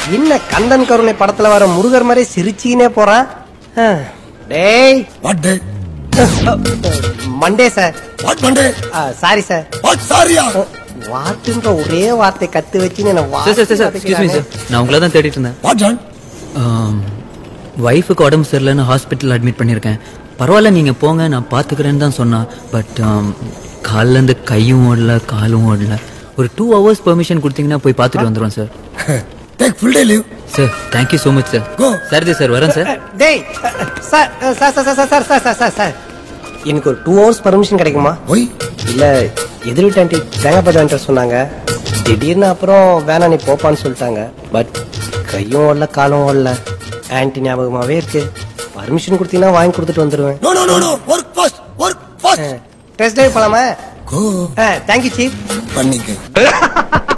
என்ன கந்தன் கருணை படத்துல வர முருகர் மாதிரி சிரிச்சினே போறான் ஆ. டேய் what day Monday sir what Monday sorry sir what சாரியா வாட்டுன்ற ஒரே வார்த்தை கத்து வச்சு என்ன sir sir sir sir excuse me sir நான் உங்களை தான் தேடிட்டு இருந்தேன் வாட் ஜான் ஒய்ஃபுக்கு உடம்பு சரியில்லைன்னு ஹாஸ்பிட்டல் அட்மிட் பண்ணியிருக்கேன் பரவாயில்ல நீங்கள் போங்க நான் பார்த்துக்கிறேன்னு தான் சொன்னான் பட் கால்லேருந்து கையும் ஓடல காலும் ஓடல ஒரு டூ ஹவர்ஸ் பெர்மிஷன் கொடுத்தீங்கன்னா போய் பார்த்துட்டு வந்துடுவோம் sir take full day leave sir thank you so much sir Go. Sir sir வரேன் சார் டேய் sir sir sir sir sir sir sir sir sir எனக்கு ஒரு டூ ஹவர்ஸ் பர்மிஷன் கிடைக்குமா ஒய் இல்ல எதிர் வீட்டு ஆண்டி தேங்காய் பச்சை வாங்கிட்டு வர சொன்னாங்க திடீர்னு அப்புறம் வேணாம் நீ போப்பான்னு சொல்லிட்டாங்க பட் கையும் ஓடல காலும் ஓடல ஆன்டி ஞாபகமாவே இருக்கு பர்மிஷன் கொடுத்தீங்கன்னா வாங்கி கொடுத்துட்டு வந்துருவேன் no no no no work fast work fast test drive போலாமா கோ தேங்க்யூ சீஃப் பண்ணிக்க